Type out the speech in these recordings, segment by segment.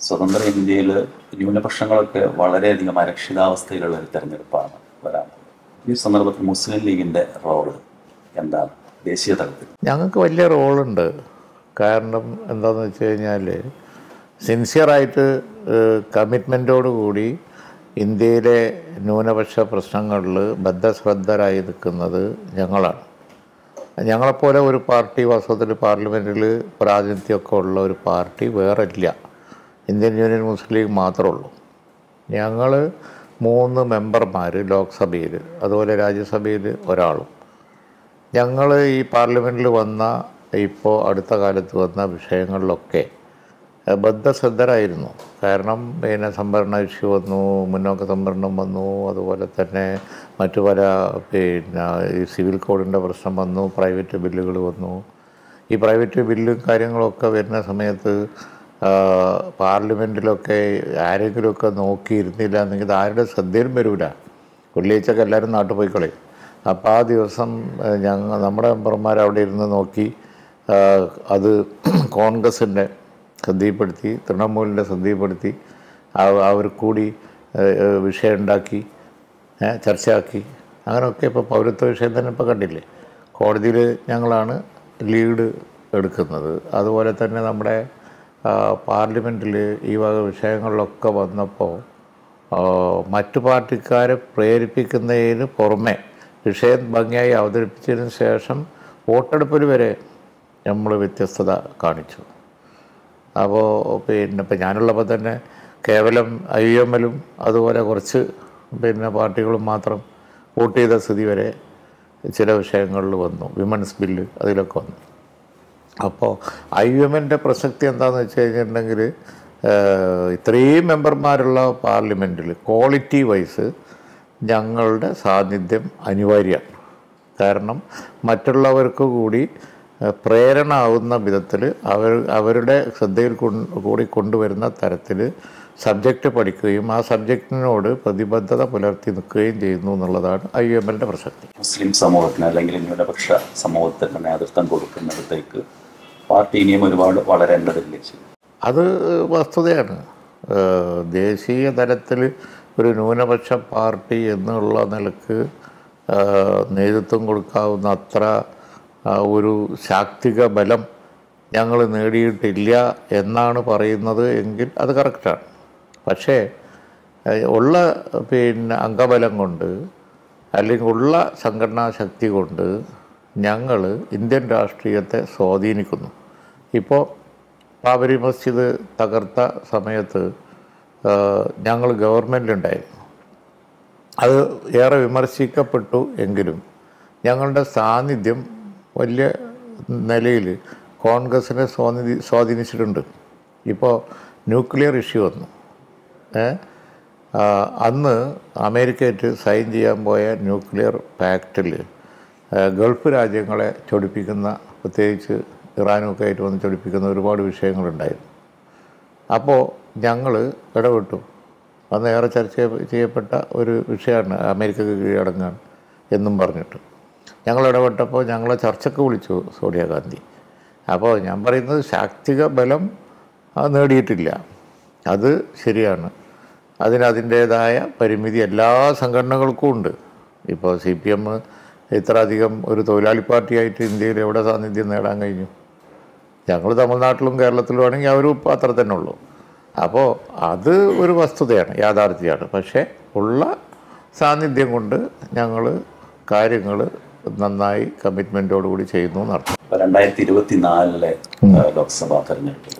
സ്വതന്ത്ര ഇന്ത്യയിൽ ന്യൂനപക്ഷങ്ങളൊക്കെ വളരെയധികം അരക്ഷിതാവസ്ഥയിലുള്ള ഒരു തെരഞ്ഞെടുപ്പാണ് വരാൻ പോകുന്നത്. ഈ സന്ദർഭത്തിൽ മുസ്ലിം ലീഗിന്റെ റോള് എന്താണ് ദേശീയ തലത്തിൽ ഞങ്ങൾക്ക് വലിയ റോളുണ്ട് കാരണം എന്താണെന്ന് വെച്ച് കഴിഞ്ഞാൽ സിൻസിയറായിട്ട് കമ്മിറ്റ്മെൻറ്റോടു കൂടി ഇന്ത്യയിലെ ന്യൂനപക്ഷ പ്രശ്നങ്ങളിൽ ബദ്ധശ്രദ്ധരായി നിൽക്കുന്നത് ഞങ്ങളാണ് ഞങ്ങളെപ്പോലെ ഒരു പാർട്ടി വാസ്തവത്തിൽ പാർലമെൻറ്റിൽ പ്രാതിനിധ്യമൊക്കെ ഉള്ള ഒരു പാർട്ടി വേറെ ഇല്ല ഇന്ത്യൻ യൂണിയൻ മുസ്ലിം ലീഗ് മാത്രമേ ഉള്ളൂ ഞങ്ങൾ മൂന്ന് മെമ്പർമാർ ലോക്സഭയിൽ അതുപോലെ രാജ്യസഭയിൽ ഒരാളും ഞങ്ങൾ ഈ പാർലമെൻറ്റിൽ വന്ന ഇപ്പോൾ അടുത്ത കാലത്ത് വന്ന വിഷയങ്ങളിലൊക്കെ ഏഹ്, ബദ്ധശ്രദ്ധരായിരുന്നു കാരണം പിന്നെ സംവരണ ഇഷ്യൂ വന്നു മുന്നോക്ക സംവരണം വന്നു അതുപോലെ തന്നെ മറ്റു പല പിന്നെ ഈ സിവിൽ കോഡിൻ്റെ പ്രശ്നം വന്നു പ്രൈവറ്റ് ബില്ലുകൾ വന്നു ഈ പ്രൈവറ്റ് ബില്ലും കാര്യങ്ങളൊക്കെ വരുന്ന സമയത്ത് പാർലമെൻറ്റിലൊക്കെ ആരെങ്കിലുമൊക്കെ നോക്കിയിരുന്നില്ല എന്നെങ്കിൽ ഇത് ആരുടെ ശ്രദ്ധയിലും വരില്ല വെള്ളിയാഴ്ചയൊക്കെ എല്ലാവരും നാട്ടിൽ പോയിക്കളയും അപ്പോൾ ആ ദിവസം ഞങ്ങൾ നമ്മുടെ മെമ്പർമാർ അവിടെ ഇരുന്ന് നോക്കി ആ, അത് കോൺഗ്രസിൻ്റെ ശ്രദ്ധയിൽപ്പെടുത്തി തൃണമൂലിൻ്റെ ശ്രദ്ധയിൽപ്പെടുത്തി അവ- അവർ കൂടി ഏഹ്, ഏഹ്, വിഷയം ഉണ്ടാക്കി ഏഹ്, ചർച്ചയാക്കി അങ്ങനെയൊക്കെ ഇപ്പോൾ പൗരത്വ വിഷയം തന്നെ ഇപ്പോൾ കണ്ടില്ലേ കോടതിയിൽ ഞങ്ങളാണ് ലീഡ് എടുക്കുന്നത് അതുപോലെ തന്നെ നമ്മുടെ പാർലമെൻറ്റിൽ ഈ വക വിഷയങ്ങളിലൊക്കെ വന്നപ്പോൾ ആ, മറ്റു പാർട്ടിക്കാരെ പ്രേരിപ്പിക്കുന്നതിന് പുറമെ വിഷയം ഭംഗിയായി അവതരിപ്പിച്ചതിന് ശേഷം വോട്ടെടുപ്പിൽ വരെ നമ്മൾ വ്യത്യസ്തത കാണിച്ചു അപ്പോൾ പിന്നെ ഇപ്പം ഞാനുള്ളപ്പോൾ തന്നെ കേവലം ഐ എം എല്ലും അതുപോലെ കുറച്ച് പിന്നെ പാർട്ടികളും മാത്രം വോട്ട് ചെയ്ത സ്ഥിതി വരെ ചില വിഷയങ്ങളിൽ വന്നു വിമൻസ് ബില്ല് അതിലൊക്കെ വന്നു അപ്പോൾ ഐ എമ്മിൻ്റെ പ്രസക്തി എന്താണെന്ന് വെച്ച് കഴിഞ്ഞിട്ടുണ്ടെങ്കിൽ ഇത്രയും മെമ്പർമാരുള്ള പാർലമെൻറ്റിൽ ക്വാളിറ്റി വൈസ് ഞങ്ങളുടെ സാന്നിധ്യം അനിവാര്യമാണ് കാരണം മറ്റുള്ളവർക്ക് കൂടി ഏഹ്, പ്രേരണ ആവുന്ന വിധത്തിൽ അവർ അവരുടെ ശ്രദ്ധയിൽ കൊണ്ട് കൂടി കൊണ്ടുവരുന്ന തരത്തിൽ സബ്ജക്റ്റ് പഠിക്കുകയും ആ സബ്ജക്റ്റിനോട് പ്രതിബദ്ധത പുലർത്തി നിൽക്കുകയും ചെയ്യുന്നു എന്നുള്ളതാണ് ഐ എം എല്ലിൻ്റെ പ്രസക്തി മുസ്ലിം സമൂഹത്തിന് അല്ലെങ്കിൽ ന്യൂനപക്ഷ സമൂഹത്തിന് നേതൃത്വം കൊടുക്കുന്നിടത്തേക്ക് പാർട്ടി ഇനിയും ഒരുപാട് വളരേണ്ടതില്ലേ ശരി അത് വസ്തുതയാണ് ഏഹ് ദേശീയ തലത്തിൽ ഒരു ന്യൂനപക്ഷ പാർട്ടി എന്നുള്ള നിലക്ക് ഏഹ് നേതൃത്വം കൊടുക്കാവുന്ന അത്ര ആ, ഒരു ശാക്തിക ബലം ഞങ്ങൾ നേടിയിട്ടില്ല എന്നാണ് പറയുന്നത് എങ്കിൽ അത് കറക്റ്റാണ് പക്ഷേ ഏഹ് ഉള്ള പിന്നെ അംഗബലം കൊണ്ട് അല്ലെങ്കിൽ ഉള്ള സംഘടനാ ശക്തി കൊണ്ട് ഞങ്ങൾ ഇന്ത്യൻ രാഷ്ട്രീയത്തെ സ്വാധീനിക്കുന്നു ഇപ്പോൾ ബാബരി മസ്ജിദ് തകർത്ത സമയത്ത് ഞങ്ങൾ ഗവൺമെൻറ്റിലുണ്ടായിരുന്നു അത് ഏറെ വിമർശിക്കപ്പെട്ടു എങ്കിലും ഞങ്ങളുടെ സാന്നിധ്യം വലിയ നിലയിൽ കോൺഗ്രസിനെ സ്വാധീനി സ്വാധീനിച്ചിട്ടുണ്ട് ഇപ്പോൾ ന്യൂക്ലിയർ ഇഷ്യൂ വന്നു ഏ? ആ, അന്ന് അമേരിക്കയായിട്ട് സൈൻ ചെയ്യാൻ പോയ ന്യൂക്ലിയർ പാക്റ്റിൽ ഗൾഫ് രാജ്യങ്ങളെ ചൊടിപ്പിക്കുന്ന പ്രത്യേകിച്ച് ഇറാനുമൊക്കെ ആയിട്ട് വന്ന് ചൊടിപ്പിക്കുന്ന ഒരുപാട് വിഷയങ്ങളുണ്ടായിരുന്നു അപ്പോൾ ഞങ്ങൾ ഇടപെട്ടു അന്ന് ഏറെ ചർച്ച ചെയ്യപ്പെട്ട ഒരു വിഷയമാണ് അമേരിക്കക്ക് കീഴടങ്ങാൻ എന്നും പറഞ്ഞിട്ട് ഞങ്ങൾ ഇടപെട്ടപ്പോൾ ഞങ്ങളെ ചർച്ചയ്ക്ക് വിളിച്ചു സോണിയാഗാന്ധി അപ്പോൾ ഞാൻ പറയുന്നത് ശാക്തിക ബലം അത് നേടിയിട്ടില്ല അത് ശരിയാണ് അതിന് അതിൻ്റേതായ പരിമിതി എല്ലാ സംഘടനകൾക്കും ഉണ്ട് ഇപ്പോൾ സി പി എം ഇത്ര അധികം ഒരു തൊഴിലാളി പാർട്ടിയായിട്ട് ഇന്ത്യയിൽ എവിടെ സാന്നിധ്യം നേടാൻ കഴിഞ്ഞു ഞങ്ങൾ തമിഴ്നാട്ടിലും കേരളത്തിലും ആണെങ്കിൽ അവരും ഇപ്പം അത്ര തന്നെ ഉള്ളൂ അപ്പോൾ അത് ഒരു വസ്തുതയാണ് യാഥാർത്ഥ്യമാണ് പക്ഷേ ഉള്ള സാന്നിധ്യം കൊണ്ട് ഞങ്ങൾ കാര്യങ്ങൾ നന്നായി കമ്മിറ്റ്മെൻറ്റോടുകൂടി ചെയ്യുന്നു എന്നർത്ഥം ഇപ്പൊ രണ്ടായിരത്തി ഇരുപത്തിനാലിലെ ലോക്സഭാ തെരഞ്ഞെടുപ്പിൽ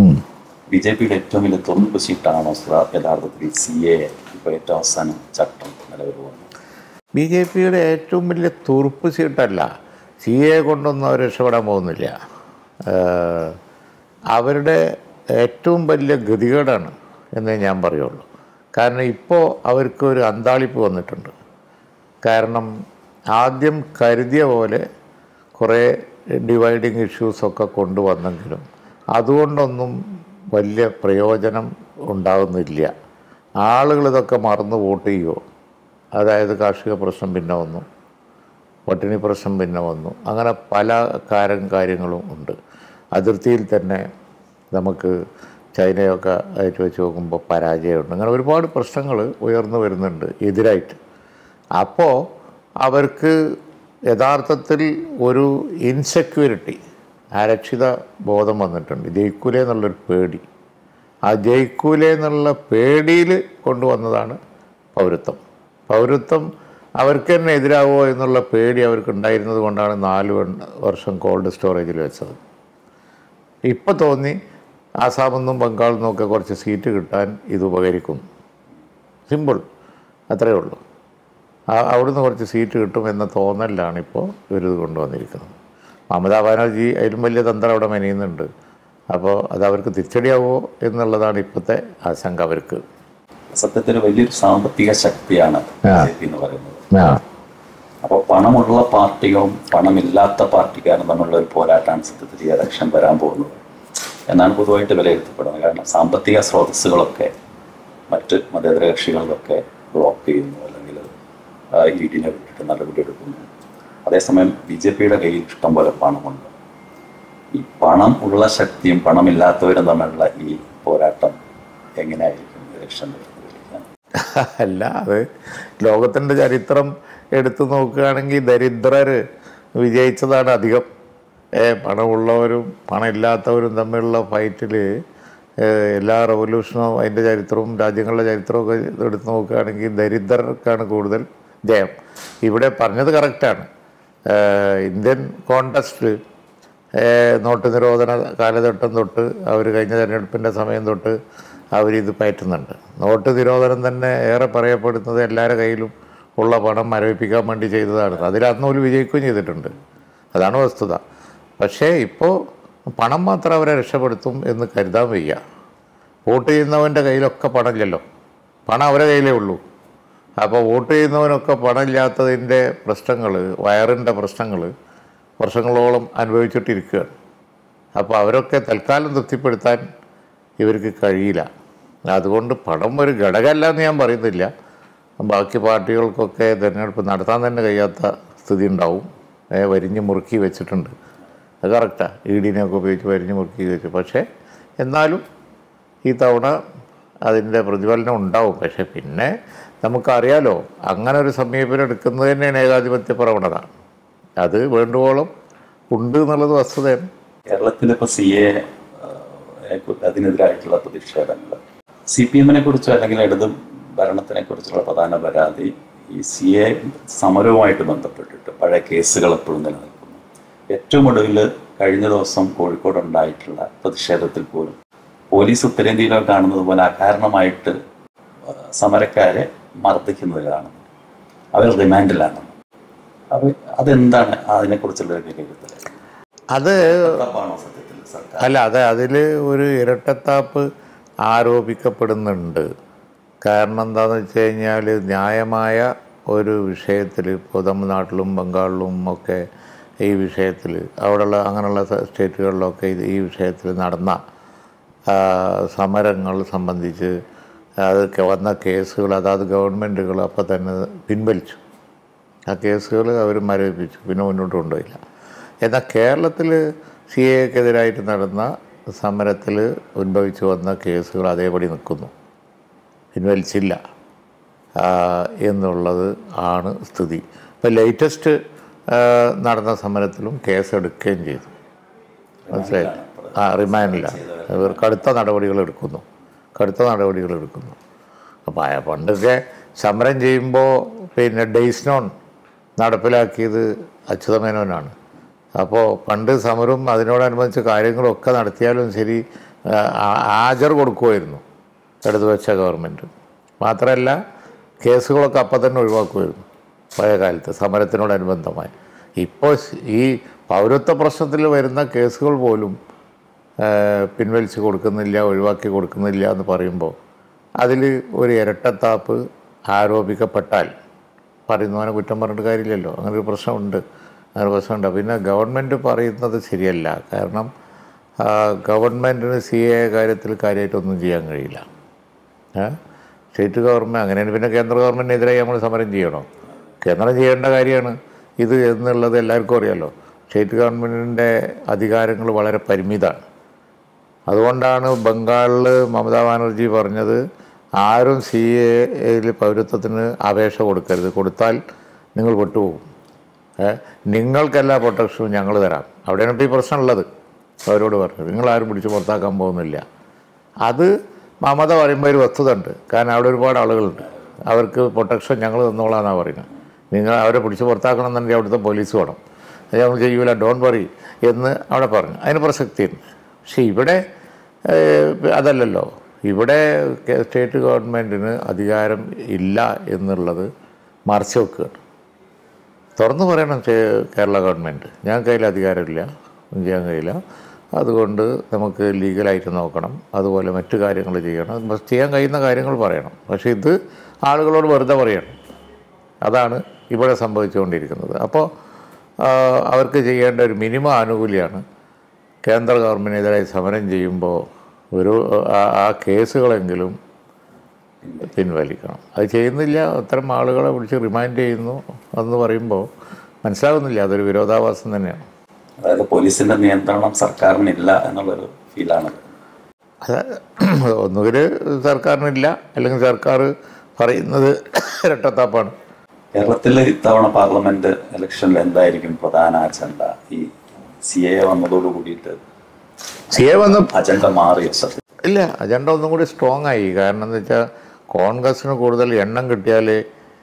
ബി ജെ പിയുടെ ഏറ്റവും വലിയ തൊണ്ണൂറ് സീറ്റാണോ സ- യഥാർത്ഥത്തിൽ സി എ ഇപ്പോൾ ഏറ്റവും അവസാനം ചട്ടം നിലവിൽ വന്നു ബി ജെ പിയുടെ ഏറ്റവും വലിയ തുറുപ്പ് സീട്ടല്ല സി എ കൊണ്ടൊന്നും അവർ രക്ഷപ്പെടാൻ പോകുന്നില്ല ഏഹ് അവരുടെ ഏറ്റവും വലിയ ഗതികേടാണ് എന്നേ ഞാൻ പറയുള്ളൂ കാരണം ഇപ്പോൾ അവർക്ക് ഒരു അന്താളിപ്പ് വന്നിട്ടുണ്ട് കാരണം ആദ്യം കരുതിയ പോലെ കുറേ ഡിവൈഡിങ് ഇഷ്യൂസൊക്കെ കൊണ്ടുവന്നെങ്കിലും അതുകൊണ്ടൊന്നും വലിയ പ്രയോജനം ഉണ്ടാകുന്നില്ല ആളുകൾ ഇതൊക്കെ മറന്ന് വോട്ട് ചെയ്യുമോ അതായത് കാർഷിക പ്രശ്നം പിന്നെ വന്നു പട്ടിണി പ്രശ്നം പിന്നെ വന്നു അങ്ങനെ പല കാര്യം കാര്യങ്ങളും ഉണ്ട് അതിർത്തിയിൽ തന്നെ നമുക്ക് ചൈനയൊക്കെ ആയിട്ട് വെച്ച് നോക്കുമ്പോൾ പരാജയമുണ്ട് അങ്ങനെ ഒരുപാട് പ്രശ്നങ്ങൾ ഉയർന്നു വരുന്നുണ്ട് എതിരായിട്ട് അപ്പോൾ അവർക്ക് യഥാർത്ഥത്തിൽ ഒരു ഇൻസെക്യൂരിറ്റി അരക്ഷിത ബോധം വന്നിട്ടുണ്ട് ജയിക്കൂലേ എന്നുള്ളൊരു പേടി ആ ജയിക്കൂലേ എന്നുള്ള പേടിയിൽ കൊണ്ടുവന്നതാണ് പൗരത്വം പൗരത്വം അവർക്ക് തന്നെ എതിരാവോ എന്നുള്ള പേടി അവർക്ക് ഉണ്ടായിരുന്നത് കൊണ്ടാണ് നാല് വൺ- വർഷം കോൾഡ് സ്റ്റോറേജിൽ വെച്ചത് ഇപ്പോൾ തോന്നി ആസാമിൽ നിന്നും ബംഗാളിൽ നിന്നൊക്കെ കുറച്ച് സീറ്റ് കിട്ടാൻ ഇത് ഉപകരിക്കും സിമ്പിൾ അത്രയേ ഉള്ളൂ ആ അവിടുന്ന് കുറച്ച് സീറ്റ് കിട്ടും എന്ന തോന്നലിലാണ് ഇപ്പോൾ ഇവരിത് കൊണ്ടുവന്നിരിക്കുന്നത് മമതാ ബാനർജി അതിലും വലിയ തന്ത്രം അവിടെ മെനയുന്നുണ്ട് അപ്പോൾ അത് അവർക്ക് തിരിച്ചടിയാവോ എന്നുള്ളതാണ് ഇപ്പോഴത്തെ ആശങ്ക അവർക്ക് സത്യത്തിൽ വലിയൊരു സാമ്പത്തിക ശക്തിയാണ് ബി ജെ പി എന്ന് പറയുന്നത് ആ അപ്പോൾ പണമുള്ള പാർട്ടികളും പണമില്ലാത്ത പാർട്ടിക്കാരും തമ്മിലുള്ള ഒരു പോരാട്ടമാണ് സത്യത്തിൽ ഈ ഇലക്ഷൻ വരാൻ പോകുന്നത് എന്നാണ് പൊതുവായിട്ട് വിലയിരുത്തപ്പെടുന്നത് കാരണം സാമ്പത്തിക സ്രോതസ്സുകളൊക്കെ മറ്റ് മതേതര കക്ഷികളിലൊക്കെ ബ്ലോക്ക് ചെയ്യുന്നു അല്ലെങ്കിൽ ഇ ഡിനെ വിട്ടിട്ട് നടപടിയെടുക്കുന്നു അതേസമയം ബി ജെ പിയുടെ കയ്യിൽ ഇഷ്ടംപോലെ പണമുണ്ട് ഈ പണം ഉള്ള ശക്തിയും പണമില്ലാത്തവരും തമ്മിലുള്ള ഈ പോരാട്ടം എങ്ങനെയായിരിക്കും ഇലക്ഷൻ അല്ല അത് ലോകത്തിൻ്റെ ചരിത്രം എടുത്തു നോക്കുകയാണെങ്കിൽ ദരിദ്രർ വിജയിച്ചതാണ് അധികം ഏ പണമുള്ളവരും പണമില്ലാത്തവരും തമ്മിലുള്ള ഫൈറ്റിൽ എല്ലാ റവല്യൂഷനും അതിൻ്റെ ചരിത്രവും രാജ്യങ്ങളുടെ ചരിത്രവും ഒക്കെ എടുത്ത് നോക്കുകയാണെങ്കിൽ ദരിദ്രർക്കാണ് കൂടുതൽ ജയം ഇവിടെ പറഞ്ഞത് കറക്റ്റാണ് ഇന്ത്യൻ കോണ്ടസ്റ്റിൽ നോട്ട് നിരോധന കാലഘട്ടം തൊട്ട് അവർ കഴിഞ്ഞ തെരഞ്ഞെടുപ്പിൻ്റെ സമയം തൊട്ട് അവരിത് പയറ്റുന്നുണ്ട് നോട്ട് നിരോധനം തന്നെ ഏറെ പറയപ്പെടുന്നത് എല്ലാവരുടെ കയ്യിലും ഉള്ള പണം മരവിപ്പിക്കാൻ വേണ്ടി ചെയ്തതാണ് അതിൽ അന്ന് ഒരു വിജയിക്കുകയും ചെയ്തിട്ടുണ്ട് അതാണ് വസ്തുത പക്ഷേ ഇപ്പോൾ പണം മാത്രം അവരെ രക്ഷപ്പെടുത്തും എന്ന് കരുതാൻ വയ്യ വോട്ട് ചെയ്യുന്നവൻ്റെ കയ്യിലൊക്കെ പണമില്ലല്ലോ പണം അവരെ കയ്യിലേ ഉള്ളൂ അപ്പോൾ വോട്ട് ചെയ്യുന്നവനൊക്കെ പണമില്ലാത്തതിൻ്റെ പ്രശ്നങ്ങൾ വയറിൻ്റെ പ്രശ്നങ്ങൾ വർഷങ്ങളോളം അനുഭവിച്ചിട്ടിരിക്കുകയാണ് അപ്പോൾ അവരൊക്കെ തൽക്കാലം തൃപ്തിപ്പെടുത്താൻ ഇവർക്ക് കഴിയില്ല അതുകൊണ്ട് പണം ഒരു ഘടകമല്ല എന്ന് ഞാൻ പറയുന്നില്ല ബാക്കി പാർട്ടികൾക്കൊക്കെ തിരഞ്ഞെടുപ്പ് നടത്താൻ തന്നെ കഴിയാത്ത സ്ഥിതി ഉണ്ടാവും ഏ, വരിഞ്ഞ് മുറുക്കി വെച്ചിട്ടുണ്ട് അത് കറക്റ്റാണ് ഇ ഡിനെയൊക്കെ ഉപയോഗിച്ച് വരിഞ്ഞ് മുറുക്കി വെച്ചു പക്ഷേ എന്നാലും ഈ തവണ അതിൻ്റെ പ്രതിഫലനം ഉണ്ടാവും പക്ഷേ പിന്നെ നമുക്കറിയാലോ അങ്ങനെ ഒരു സമീപനം എടുക്കുന്നത് തന്നെയാണ് ഏകാധിപത്യ പ്രവണത അത് വേണ്ടുവോളം ഉണ്ട് എന്നുള്ളത് വസ്തുതയാണ് കേരളത്തിൽ ഇപ്പോൾ സി എ അതിനെതിരായിട്ടുള്ള പ്രതിഷേധങ്ങൾ സി പി എമ്മിനെ കുറിച്ചോ അല്ലെങ്കിൽ ഇടത് ഭരണത്തിനെ കുറിച്ചുള്ള പ്രധാന പരാതി ഈ സി എ സമരവുമായിട്ട് ബന്ധപ്പെട്ടിട്ട് പഴയ കേസുകൾ എപ്പോഴും നിലനിൽക്കുന്നു ഏറ്റവും ഒടുവിൽ കഴിഞ്ഞ ദിവസം കോഴിക്കോട് ഉണ്ടായിട്ടുള്ള പ്രതിഷേധത്തിൽ പോലും പോലീസ് ഉത്തരേന്ത്യയിലൊക്കെ കാണുന്നത് പോലെ അകാരണമായിട്ട് ആ, സമരക്കാരെ മർദ്ദിക്കുന്നത് കാണുന്നു അവർ റിമാൻഡിലാണ് അപ്പോൾ അതെന്താണ് അതിനെക്കുറിച്ചുള്ള ഒരു വിലയിരുത്തൽ അത് തപ്പാണോ സത്യത്തിൽ സർക്കാർ അല്ല അത് അതിൽ ഒരു ഇരട്ടത്താപ്പ് ആരോപിക്കപ്പെടുന്നുണ്ട് കാരണം എന്താണെന്ന് വെച്ച് കഴിഞ്ഞാൽ ന്യായമായ ഒരു വിഷയത്തിൽ ഇപ്പോൾ തമിഴ്നാട്ടിലും ബംഗാളിലും ഒക്കെ ഈ വിഷയത്തിൽ അവിടെയുള്ള അങ്ങനെയുള്ള സ- സ്റ്റേറ്റുകളിലൊക്കെ ഇത് ഈ വിഷയത്തിൽ നടന്ന ആ, സമരങ്ങൾ സംബന്ധിച്ച് അതൊക്കെ വന്ന കേസുകൾ അതാത് ഗവൺമെൻറ്റുകൾ അപ്പോൾ തന്നെ പിൻവലിച്ചു ആ കേസുകൾ അവർ മരവിപ്പിച്ചു പിന്നെ മുന്നോട്ട് കൊണ്ടുപോയില്ല എന്നാൽ കേരളത്തിൽ സി എക്കെതിരായിട്ട് നടന്ന സമരത്തിൽ ഉത്ഭവിച്ചു വന്ന കേസുകൾ അതേപടി നിൽക്കുന്നു പിൻവലിച്ചില്ല ആ, എന്നുള്ളത് ആണ് സ്ഥിതി ഇപ്പോൾ ലേറ്റസ്റ്റ് നടന്ന സമരത്തിലും കേസ് എടുക്കുകയും ചെയ്തു മനസ്സിലായി ആ റിമാൻഡില്ല ഇവർ കടുത്ത നടപടികൾ എടുക്കുന്നു കടുത്ത നടപടികൾ എടുക്കുന്നു അപ്പോൾ ആ പണ്ടൊക്കെ സമരം ചെയ്യുമ്പോൾ പിന്നെ ഡെയ്സ്നോൺ നടപ്പിലാക്കിയത് അച്യുതമേനോനാണ് അപ്പോൾ പണ്ട് സമരവും അതിനോടനുബന്ധിച്ച് കാര്യങ്ങളൊക്കെ നടത്തിയാലും ശരി ആ, ആ- ഹാജർ കൊടുക്കുമായിരുന്നു ഇടതുപക്ഷ ഗവൺമെൻറ് മാത്രമല്ല കേസുകളൊക്കെ അപ്പം തന്നെ ഒഴിവാക്കുമായിരുന്നു പഴയ കാലത്ത് സമരത്തിനോടനുബന്ധമായി ഇപ്പോൾ ഈ പൗരത്വ പ്രശ്നത്തിൽ വരുന്ന കേസുകൾ പോലും ആ, പിൻവലിച്ച് കൊടുക്കുന്നില്ല ഒഴിവാക്കി കൊടുക്കുന്നില്ല എന്ന് പറയുമ്പോൾ അതിൽ ഒരു ഇരട്ടത്താപ്പ് ആരോപിക്കപ്പെട്ടാൽ പറയുന്നവനെ കുറ്റം പറഞ്ഞിട്ട് കാര്യമില്ലല്ലോ അങ്ങനെ ഒരു പ്രശ്നമുണ്ട് അങ്ങനെ പ്രശ്നമുണ്ട് പിന്നെ ഗവൺമെൻറ് പറയുന്നത് ശരിയല്ല കാരണം ആ, ഗവൺമെൻറ്റിന് സി എ കാര്യത്തിൽ കാര്യമായിട്ടൊന്നും ചെയ്യാൻ കഴിയില്ല ഏ? സ്റ്റേറ്റ് ഗവൺമെൻറ് അങ്ങനെയാണ് പിന്നെ കേന്ദ്ര ഗവൺമെൻറ്റിനെതിരായി നമ്മൾ സമരം ചെയ്യണോ കേന്ദ്രം ചെയ്യേണ്ട കാര്യമാണ് ഇത് എന്നുള്ളത് എല്ലാവർക്കും അറിയാലോ സ്റ്റേറ്റ് ഗവൺമെൻറ്റിൻ്റെ അധികാരങ്ങൾ വളരെ പരിമിതമാണ് അതുകൊണ്ടാണ് ബംഗാളിൽ മമതാ ബാനർജി പറഞ്ഞത് ആരും സി എയിൽ പൗരത്വത്തിന് അപേക്ഷ കൊടുക്കരുത് കൊടുത്താൽ നിങ്ങൾ വിട്ടുപോകും ഏ നിങ്ങൾക്കെല്ലാ പ്രൊട്ടക്ഷനും ഞങ്ങൾ തരാം അവിടെയാണ് ഇപ്പോൾ ഈ പ്രശ്നമുള്ളത് അവരോട് പറഞ്ഞത് നിങ്ങളാരും പിടിച്ച് പുറത്താക്കാൻ പോകുന്നില്ല അത് മമത പറയുമ്പോൾ ഒരു വസ്തുത ഉണ്ട് കാരണം അവിടെ ഒരുപാട് ആളുകളുണ്ട് അവർക്ക് പ്രൊട്ടക്ഷൻ ഞങ്ങൾ തന്നോളാന്നാണ് പറയുന്നത് നിങ്ങൾ അവരെ പിടിച്ച് പുറത്താക്കണം എന്നുണ്ടെങ്കിൽ അവിടുത്തെ പോലീസ് വേണം അത് ഞങ്ങൾ ചെയ്യൂല ഡോൺ വറി എന്ന് അവിടെ പറഞ്ഞു അതിന് പ്രസക്തിയുണ്ട് പക്ഷേ ഇവിടെ ഏഹ്, അതല്ലല്ലോ ഇവിടെ കേ- സ്റ്റേറ്റ് ഗവൺമെൻറ്റിന് അധികാരം ഇല്ല എന്നുള്ളത് മറച്ചു വെക്കുകയാണ് തുറന്നു പറയണം ചേ- കേരള ഗവൺമെൻറ് ഞാൻ കയ്യിൽ അധികാരമില്ല ഒന്നും ചെയ്യാൻ കഴിയില്ല അതുകൊണ്ട് നമുക്ക് ലീഗലായിട്ട് നോക്കണം അതുപോലെ മറ്റു കാര്യങ്ങൾ ചെയ്യണം ബസ് ചെയ്യാൻ കഴിയുന്ന കാര്യങ്ങൾ പറയണം പക്ഷേ ഇത് ആളുകളോട് വെറുതെ പറയണം അതാണ് ഇവിടെ സംഭവിച്ചുകൊണ്ടിരിക്കുന്നത് അപ്പോൾ ആ, അവർക്ക് ചെയ്യേണ്ട ഒരു മിനിമം ആനുകൂല്യമാണ് കേന്ദ്ര ഗവൺമെൻറ്റിനെതിരെ സമരം ചെയ്യുമ്പോൾ ഒരു ആ- ആ കേസുകളെങ്കിലും പിൻവലിക്കണം അത് ചെയ്യുന്നില്ല അത്തരം ആളുകളെ വിളിച്ച് റിമൈൻഡ് ചെയ്യുന്നു എന്ന് പറയുമ്പോൾ മനസ്സിലാകുന്നില്ല അതൊരു വിരോധാഭാസം തന്നെയാണ് അതായത് പോലീസിന്റെ നിയന്ത്രണം സർക്കാരിനില്ല എന്നുള്ളൊരു ഫീലാണ് അത് ഒന്നുകിൽ സർക്കാരിനില്ല അല്ലെങ്കിൽ സർക്കാർ പറയുന്നത് ഇരട്ടത്താപ്പാണ് കേരളത്തിൽ ഇത്തവണ പാർലമെന്റ് ഇലക്ഷനിൽ എന്തായിരിക്കും പ്രധാന അജണ്ട ഈ സി എ വന്നതോട് കൂടിയിട്ട് സി എ വന്ന് അജണ്ട മാറിയ സത്യം ഇല്ല അജണ്ട ഒന്നും കൂടി സ്ട്രോങ് ആയി കാരണം എന്താ വെച്ചാൽ കോൺഗ്രസ്സിന് കൂടുതൽ എണ്ണം കിട്ടിയാലേ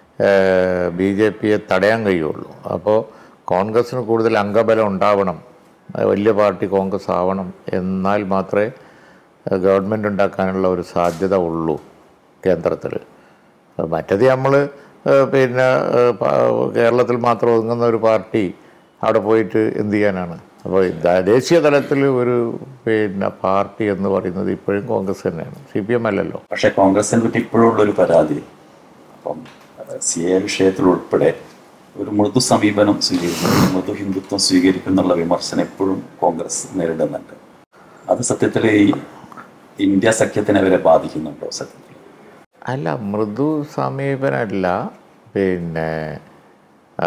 ബി ജെ പിയെ തടയാൻ കഴിയുള്ളൂ അപ്പോൾ കോൺഗ്രസ്സിന് കൂടുതൽ അംഗബലം ഉണ്ടാവണം അത് വലിയ പാർട്ടി കോൺഗ്രസ് ആവണം എന്നാൽ മാത്രമേ ഗവൺമെൻറ് ഉണ്ടാക്കാനുള്ള ഒരു സാധ്യത ഉള്ളൂ കേന്ദ്രത്തിൽ മറ്റത് നമ്മൾ പിന്നെ ഏഹ്, പ- കേരളത്തിൽ മാത്രം ഒതുങ്ങുന്ന ഒരു പാർട്ടി അവിടെ പോയിട്ട് എന്ത് ചെയ്യാനാണ് അപ്പോൾ ദ- ദേശീയ തലത്തിൽ ഒരു പിന്നെ പാർട്ടി എന്ന് പറയുന്നത് ഇപ്പോഴും കോൺഗ്രസ് തന്നെയാണ് സി പി എം അല്ലല്ലോ പക്ഷെ കോൺഗ്രസിനെ പറ്റി ഇപ്പോഴുള്ള ഒരു പരാതി അപ്പം സി എ വിഷയത്തിൽ ഉൾപ്പെടെ ഒരു മൃദു സമീപനം സ്വീകരിക്കുന്നു മൃദു ഹിന്ദുത്വം സ്വീകരിക്കുന്നുള്ള വിമർശനം എപ്പോഴും കോൺഗ്രസ് നേരിടുന്നുണ്ട് അത് സത്യത്തിൽ ഈ ഇന്ത്യ സഖ്യത്തിനെ വരെ ബാധിക്കുന്നുണ്ടോ സത്യത്തിൽ അല്ല മൃദു സമീപനമല്ല പിന്നെ ആ,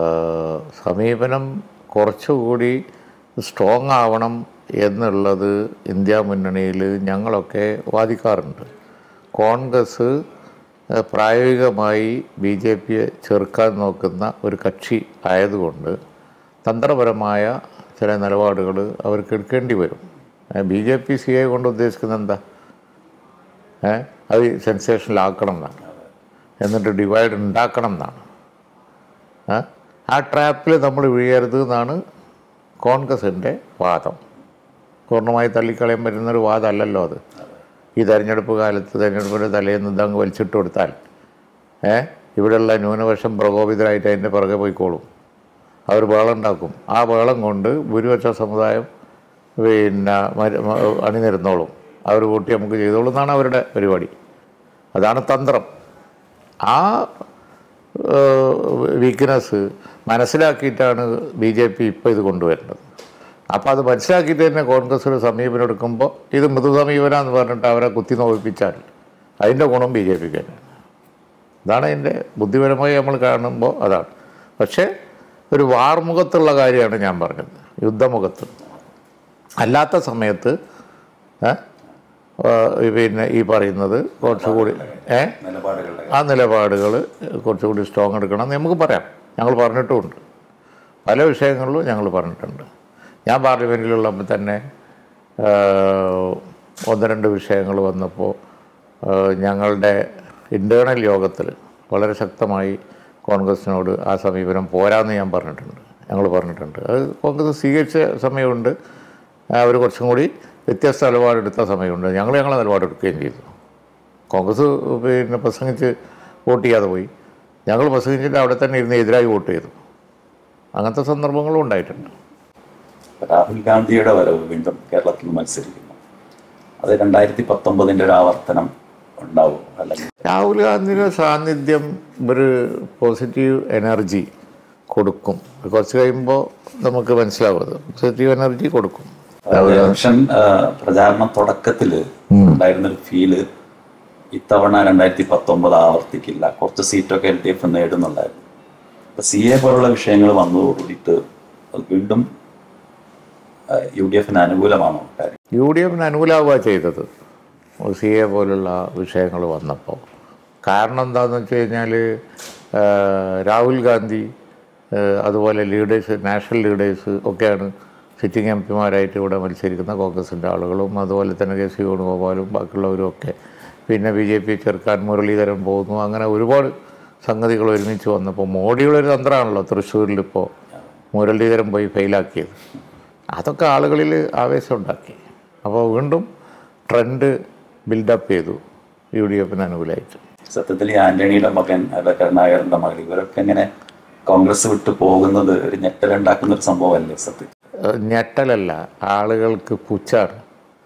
സമീപനം കുറച്ചുകൂടി സ്ട്രോങ് ആവണം എന്നുള്ളത് ഇന്ത്യ മുന്നണിയിൽ ഞങ്ങളൊക്കെ വാദിക്കാറുണ്ട് കോൺഗ്രസ് ആ, പ്രായോഗികമായി ബി ജെ പിയെ ചെറുക്കാൻ നോക്കുന്ന ഒരു കക്ഷി ആയതുകൊണ്ട് തന്ത്രപരമായ ചില നിലപാടുകൾ അവർക്ക് എടുക്കേണ്ടി വരും B J P C I കൊണ്ട് ഉദ്ദേശിക്കുന്നത് എന്താ ഏ അത് സെൻസേഷനിലാക്കണം എന്നാണ് എന്നിട്ട് ഡിവൈഡ് ഉണ്ടാക്കണം എന്നാണ് ഏ? ആ ട്രാപ്പിൽ നമ്മൾ വീഴരുത് എന്നാണ് കോൺഗ്രസിൻ്റെ വാദം പൂർണ്ണമായി തള്ളിക്കളയാൻ പറ്റുന്നൊരു വാദമല്ലല്ലോ അത് ഈ തെരഞ്ഞെടുപ്പ് കാലത്ത് തെരഞ്ഞെടുപ്പിൻ്റെ തലേന്ന് ഇതങ്ങ് വലിച്ചിട്ട് കൊടുത്താൽ ഏ ഇവിടെയുള്ള ന്യൂനപക്ഷം പ്രകോപിതരായിട്ട് അതിൻ്റെ പുറകെ പോയിക്കോളും അവർ ബഹളം ഉണ്ടാക്കും ആ ബഹളം കൊണ്ട് ഭൂരിപക്ഷ സമുദായം പിന്നെ മര- മ- അണിനിരന്നോളും അവർ കൂട്ടി നമുക്ക് ചെയ്തോളും എന്നാണ് അവരുടെ പരിപാടി അതാണ് തന്ത്രം ആ വീക്ക്നെസ് മനസ്സിലാക്കിയിട്ടാണ് ബി ജെ പി ഇപ്പോൾ ഇത് കൊണ്ടുവരുന്നത് അപ്പോൾ അത് മനസ്സിലാക്കിയിട്ട് തന്നെ കോൺഗ്രസ് ഒരു സമീപനം എടുക്കുമ്പോൾ ഇത് മൃദു സമീപനമെന്ന് പറഞ്ഞിട്ട് അവരെ കുത്തി നോവിപ്പിച്ചാൽ അതിൻ്റെ ഗുണം ബി ജെ പിക്ക് തന്നെയാണ് അതാണ് അതിൻ്റെ ബുദ്ധിപരമായി നമ്മൾ കാണുമ്പോൾ അതാണ് പക്ഷേ ഒരു വാർമുഖത്തുള്ള കാര്യമാണ് ഞാൻ പറഞ്ഞത് യുദ്ധമുഖത്ത് അല്ലാത്ത സമയത്ത് ഏ, ആ, പിന്നെ ഈ പറയുന്നത് കുറച്ചുകൂടി ഏ നിലപാടുകളുടെ ആ നിലപാടുകൾ കുറച്ചുകൂടി സ്ട്രോങ് എടുക്കണം എന്ന് നമുക്ക് പറയാം ഞങ്ങൾ പറഞ്ഞിട്ടുമുണ്ട് പല വിഷയങ്ങളിലും ഞങ്ങൾ പറഞ്ഞിട്ടുണ്ട് ഞാൻ പാർലമെൻറ്റിലുള്ളപ്പോൾ തന്നെ ആ, ഒന്ന് രണ്ട് വിഷയങ്ങൾ വന്നപ്പോൾ ആ, ഞങ്ങളുടെ ഇൻറ്റേർണൽ യോഗത്തിൽ വളരെ ശക്തമായി കോൺഗ്രസിനോട് ആ സമീപനം പോരാന്ന് ഞാൻ പറഞ്ഞിട്ടുണ്ട് ഞങ്ങൾ പറഞ്ഞിട്ടുണ്ട് അത് കോൺഗ്രസ് സ്വീകരിച്ച സമയമുണ്ട് അവർ കുറച്ചും കൂടി വ്യത്യസ്ത നിലപാടെടുത്ത സമയമുണ്ട് ഞങ്ങൾ ഞങ്ങളെ നിലപാടെടുക്കുകയും ചെയ്തു കോൺഗ്രസ് പിന്നെ പ്രസംഗിച്ച് വോട്ട് ചെയ്യാതെ പോയി ഞങ്ങൾ പ്രസംഗിച്ചിട്ട് അവിടെ തന്നെ ഇരുന്ന് എതിരായി വോട്ട് ചെയ്തു അങ്ങനത്തെ സന്ദർഭങ്ങളും ഉണ്ടായിട്ടുണ്ട് രാഹുൽ ഗാന്ധിയുടെ വരവ് വീണ്ടും കേരളത്തിൽ മത്സരിക്കുന്നു അത് രണ്ടായിരത്തി പത്തൊമ്പതിൻ്റെ ഒരു ആവർത്തനം ഉണ്ടാവും അല്ലെങ്കിൽ രാഹുൽ ഗാന്ധിയുടെ സാന്നിധ്യം ഒരു പോസിറ്റീവ് എനർജി കൊടുക്കും കുറച്ച് കഴിയുമ്പോൾ നമുക്ക് മനസ്സിലാവും അത് പോസിറ്റീവ് എനർജി കൊടുക്കും അതായത് ഇലക്ഷൻ ആ, പ്രചാരണം തുടക്കത്തിൽ ഉണ്ടായിരുന്നൊരു ഫീല് ഇത്തവണ രണ്ടായിരത്തി പത്തൊമ്പത് ആവർത്തിക്കില്ല കുറച്ച് സീറ്റൊക്കെ എൽ ഡി എഫ് നേടുന്നുണ്ടായിരുന്നു അപ്പൊ സി എ പോലുള്ള വിഷയങ്ങൾ വന്നതോടുകൂടിയിട്ട് അത് വീണ്ടും യു ഡി എഫിന് അനുകൂലമാണോ കാര്യം യു ഡി എഫിന് അനുകൂലമാവുക ചെയ്തത് സി എ പോലുള്ള വിഷയങ്ങൾ വന്നപ്പോൾ കാരണം എന്താണെന്ന് വെച്ച് കഴിഞ്ഞാൽ രാഹുൽ ഗാന്ധി ആ, അതുപോലെ ലീഡേഴ്സ് നാഷണൽ ലീഡേഴ്സ് ഒക്കെയാണ് സിറ്റിംഗ് എം പിമാരായിട്ട് ഇവിടെ മത്സരിക്കുന്ന കോൺഗ്രസിൻ്റെ ആളുകളും അതുപോലെ തന്നെ കെ സി വേണുഗോപാലും ബാക്കിയുള്ളവരും ഒക്കെ പിന്നെ ബി ജെ പി ചെറുക്കാൻ മുരളീധരൻ പോകുന്നു അങ്ങനെ ഒരുപാട് സംഗതികൾ ഒരുമിച്ച് വന്നപ്പോൾ മോഡിയുടെ ഒരു തന്ത്രമാണല്ലോ തൃശ്ശൂരിൽ ഇപ്പോൾ മുരളീധരൻ പോയി ഫെയിലാക്കിയത് അതൊക്കെ ആളുകളിൽ ആവേശം ഉണ്ടാക്കി അപ്പോൾ വീണ്ടും ട്രെൻഡ് ബിൽഡപ്പ് ചെയ്തു യു ഡി എഫിന് അനുകൂലമായിട്ട് സത്യത്തിൽ ഈ ആന്റണിയുടെ മകൻ അല്ല കരുണാകരന്റെ മകൾ ഇവരൊക്കെ ഇങ്ങനെ കോൺഗ്രസ് വിട്ടു പോകുന്നത് ഒരു ഞെട്ടലുണ്ടാക്കുന്ന ഒരു സംഭവമല്ലേ സത്യം ഏഹ് ഞെട്ടലല്ല ആളുകൾക്ക് പുച്ഛാണ്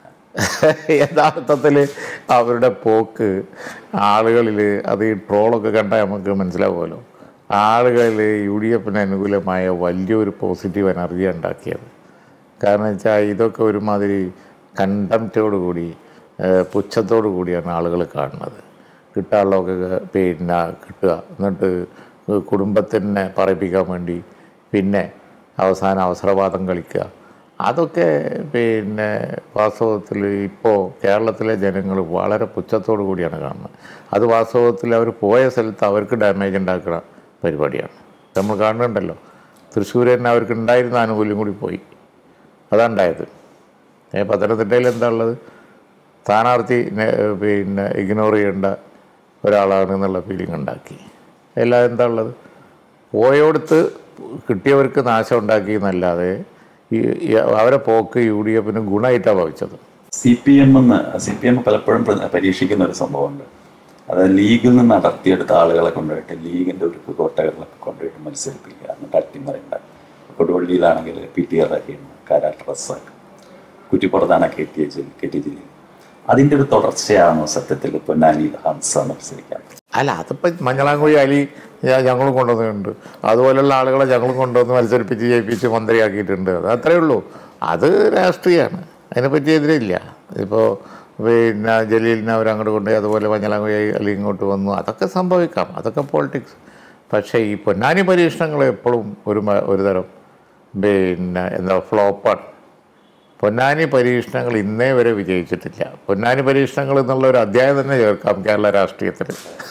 യഥാർത്ഥത്തിൽ അവരുടെ പോക്ക് ആളുകളിൽ അത് ഈ ട്രോളൊക്കെ കണ്ടാൽ നമുക്ക് മനസ്സിലാവുമല്ലോ ആളുകളിൽ യു ഡി എഫിന് അനുകൂലമായ വലിയൊരു പോസിറ്റീവ് എനർജി ഉണ്ടാക്കിയത് കാരണം വെച്ചാൽ ഇതൊക്കെ ഒരുമാതിരി കണ്ടംറ്റോട് കൂടി ഏഹ് പുച്ഛത്തോടു കൂടിയാണ് ആളുകൾ കാണുന്നത് കിട്ടാനുള്ളതൊക്കെ പിന്നെ കിട്ടുക എന്നിട്ട് കുടുംബത്തിനെ പറയിപ്പിക്കാൻ വേണ്ടി പിന്നെ അവസാനം അവസരവാദം കളിക്കുക അതൊക്കെ പിന്നെ വാസ്തവത്തിൽ ഇപ്പോൾ കേരളത്തിലെ ജനങ്ങൾ വളരെ പുച്ഛത്തോടു കൂടിയാണ് കാണുന്നത് അത് വാസ്തവത്തിൽ അവർ പോയ സ്ഥലത്ത് അവർക്ക് ഡാമേജ് ഉണ്ടാക്കുന്ന പരിപാടിയാണ് നമ്മൾ കാണുന്നുണ്ടല്ലോ തൃശ്ശൂർ തന്നെ അവർക്ക് ഉണ്ടായിരുന്ന ആനുകൂല്യം കൂടി പോയി അതാണ്ടായത് ഏ പത്തനംതിട്ടയിൽ എന്താ ഉള്ളത് സ്ഥാനാർത്ഥി നെ- പിന്നെ ഇഗ്നോർ ചെയ്യേണ്ട ഒരാളാണ് എന്നുള്ള ഫീലിംഗ് ഉണ്ടാക്കി എല്ലാം എന്താ ഉള്ളത് പോയോടത്ത് കിട്ടിയവർക്ക് നാശം ഉണ്ടാക്കി എന്നല്ലാതെ ഈ ഈ അവരെ പോക്ക് യു ഡി എഫിന് ഗുണമായിട്ടാണ് ഭവിച്ചത് സി പി എം എന്ന് സി പി എം പലപ്പോഴും പ്ര- പരീക്ഷിക്കുന്ന ഒരു സംഭവമുണ്ട് അത് ലീഗിൽ നിന്ന് അടർത്തിയെടുത്ത ആളുകളെ കൊണ്ടുപോയിട്ട് ലീഗിന്റെ ഒരു കോട്ടകളിലൊക്കെ കൊണ്ടുപോയിട്ട് മത്സരിപ്പിക്കുക എന്നിട്ട് അട്ടിമറിയുണ്ടാകും കൊടുവള്ളിയിലാണെങ്കിൽ P T R Rahim Karat Razak കുറ്റിപ്പുറത്താണ് K T H K T Jaleel അതിന്റെ ഒരു തുടർച്ചയാണോ സത്യത്തിൽ പൊന്നാനി ഹംസ മത്സരിക്കാൻ അല്ല അതിപ്പോൾ മഞ്ഞളാങ്കുഴി അലി ഞ- ഞങ്ങളും കൊണ്ടുവന്നിട്ടുണ്ട് അതുപോലെയുള്ള ആളുകളെ ഞങ്ങളും കൊണ്ടുവന്ന് മത്സരിപ്പിച്ച് ജയിപ്പിച്ച് മന്ത്രിയാക്കിയിട്ടുണ്ട് അത് അത്രയേ ഉള്ളൂ അത് രാഷ്ട്രീയമാണ് അതിനെപ്പറ്റി എതിരില്ല ഇപ്പോൾ പിന്നെ ജലീലിനെ അവരങ്ങോട്ട് കൊണ്ടുപോയി അതുപോലെ മഞ്ഞളാങ്കുഴി അലി ഇങ്ങോട്ട് വന്നു അതൊക്കെ സംഭവിക്കാം അതൊക്കെ പോളിറ്റിക്സ് പക്ഷേ ഈ പൊന്നാനി പരീക്ഷണങ്ങൾ എപ്പോഴും ഒരു മ- ഒരു തരം പിന്നെ എന്താ ഫ്ലോപ്പാണ് പൊന്നാനി പരീക്ഷണങ്ങൾ ഇന്നേ വരെ വിജയിച്ചിട്ടില്ല പൊന്നാനി പരീക്ഷണങ്ങൾ എന്നുള്ള ഒരു അധ്യായം തന്നെ ചേർക്കാം കേരള രാഷ്ട്രീയത്തിൽ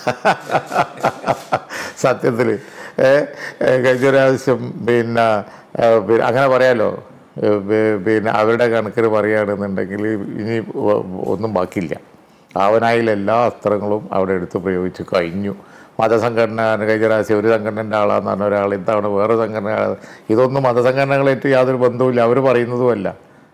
സത്യത്തിൽ കഴിഞ്ഞ പ്രാവശ്യം പിന്നെ ഏ, പി- അങ്ങനെ പറയാലോ ഏ, പി- പിന്നെ അവരുടെ കണക്കിന് പറയുകയാണെന്നുണ്ടെങ്കിൽ ഇനി ഒ- ഒന്നും ബാക്കിയില്ല ആവനായിൽ എല്ലാ അസ്ത്രങ്ങളും അവിടെ എടുത്ത് പ്രയോഗിച്ച് കഴിഞ്ഞു മതസംഘടന കഴിഞ്ഞ പ്രാവശ്യം ഒരു സംഘടനൻ്റെ ആളാന്ന് പറഞ്ഞ ഒരാൾ ഇത്തവണ വേറെ സംഘടന ഇതൊന്നും മതസംഘടനകളായിട്ട് യാതൊരു ബന്ധവുമില്ല അവർ പറയുന്നതുമല്ല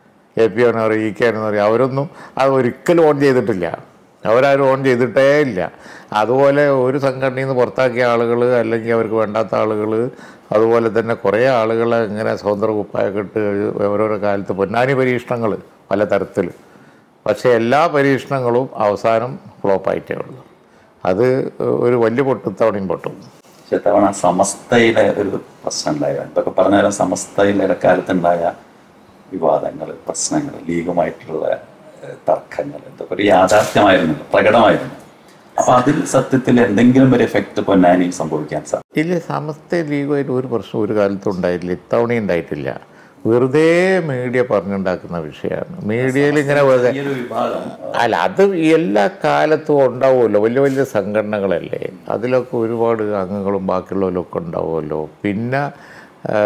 എ പി എന്ന് പറയും ഇ കെ എന്ന് പറയും അവരൊന്നും അത് ഒരിക്കലും ഓൺ ചെയ്തിട്ടില്ല അവരാരും ഓൺ ചെയ്തിട്ടേ ഇല്ല അതുപോലെ ഒരു സംഘടനയിൽ നിന്ന് പുറത്താക്കിയ ആളുകൾ അല്ലെങ്കിൽ അവർക്ക് വേണ്ടാത്ത ആളുകൾ അതുപോലെ തന്നെ കുറേ ആളുകളെ ഇങ്ങനെ സ്വതന്ത്ര കുപ്പായൊക്കെ ഇട്ട് ഓരോരോ കാലത്ത് പൊന്നാനി പരീക്ഷണങ്ങൾ പല തരത്തിൽ പക്ഷേ എല്ലാ പരീക്ഷണങ്ങളും അവസാനം ഫ്ലോപ്പായിട്ടേ ഉള്ളൂ അത് ഒരു വലിയ പൊട്ടുത്തവണയും പൊട്ടും പക്ഷെ തവണ സമസ്തയിലെ ഒരു പ്രശ്നം ഉണ്ടായിരുന്നു ഇതൊക്കെ പറഞ്ഞ പോലെ സമസ്തയിലെ ഇടക്കാലത്തുണ്ടായ വിവാദങ്ങൾ പ്രശ്നങ്ങൾ ലീഗുമായിട്ടുള്ള ഏഹ്, തർക്കങ്ങൾ ഇതൊക്കെ ഒരു യാഥാർത്ഥ്യമായിരുന്നു പ്രകടമായിരുന്നു അപ്പൊ അതിൽ സത്യത്തിൽ എന്തെങ്കിലും ഒരു എഫക്റ്റ് പൊന്നാനിയിൽ സംഭവിക്കാൻ സാധിക്കും ഇല്ല സമസ്ത ലീഗുമായിട്ട് ഒരു പ്രശ്നം ഒരു കാലത്തും ഉണ്ടായിട്ടില്ല ഇത്തവണ ഉണ്ടായിട്ടില്ല വെറുതെ മീഡിയ പറഞ്ഞുണ്ടാക്കുന്ന വിഷയമാണ് മീഡിയയിൽ ഇങ്ങനെ വെറുതെ ഈ ഒരു വിഭാഗം അല്ല അത് എല്ലാ കാലത്തും ഉണ്ടാവുമല്ലോ വലിയ വലിയ സംഘടനകളല്ലേ അതിലൊക്കെ ഒരുപാട് അംഗങ്ങളും ബാക്കിയുള്ളവരൊക്കെ ഉണ്ടാവുമല്ലോ പിന്നെ ആ,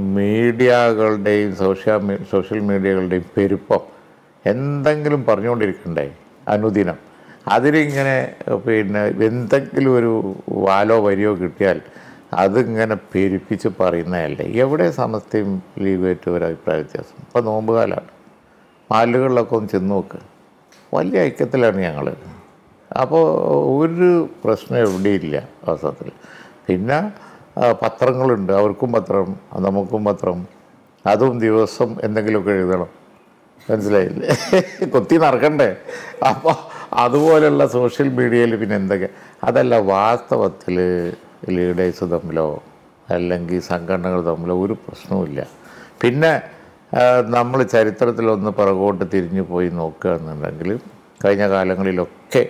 മീഡിയകളുടെയും സോഷ്യൽ മീ സോഷ്യൽ മീഡിയകളുടെയും പെരുപ്പം എന്തെങ്കിലും പറഞ്ഞുകൊണ്ടിരിക്കണ്ടേ അനുദിനം അതിലിങ്ങനെ പിന്നെ എന്തെങ്കിലും ഒരു വാലോ വരിയോ കിട്ടിയാൽ അതിങ്ങനെ പെരുപ്പിച്ച് പറയുന്നതല്ലേ എവിടെ സമസ്തയും ലീഗുമായിട്ട് ഒരു അഭിപ്രായ വ്യത്യാസം ഇപ്പോൾ നോമ്പ് കാലമാണ് മാലുകളിലൊക്കെ ഒന്ന് ചെന്ന് നോക്ക് വലിയ ഐക്യത്തിലാണ് ഞങ്ങൾ അപ്പോൾ ഒരു പ്രശ്നം എവിടെയില്ല വാസ്തവത്തിൽ പിന്നെ ആ, പത്രങ്ങളുണ്ട് അവർക്കും പത്രം നമുക്കും പത്രം അതും ദിവസം എന്തെങ്കിലുമൊക്കെ എഴുതണം മനസ്സിലായില്ലേ കൊത്തി നടക്കണ്ടേ അപ്പോൾ അതുപോലെയുള്ള സോഷ്യൽ മീഡിയയിൽ പിന്നെ എന്തൊക്കെ അതല്ല വാസ്തവത്തിൽ ലീഡേഴ്സ് തമ്മിലോ അല്ലെങ്കിൽ സംഘടനകൾ തമ്മിലോ ഒരു പ്രശ്നവുമില്ല പിന്നെ നമ്മൾ ചരിത്രത്തിലൊന്ന് പിറകോട്ട് തിരിഞ്ഞു പോയി നോക്കുകയാണെന്നുണ്ടെങ്കിൽ കഴിഞ്ഞ കാലങ്ങളിലൊക്കെ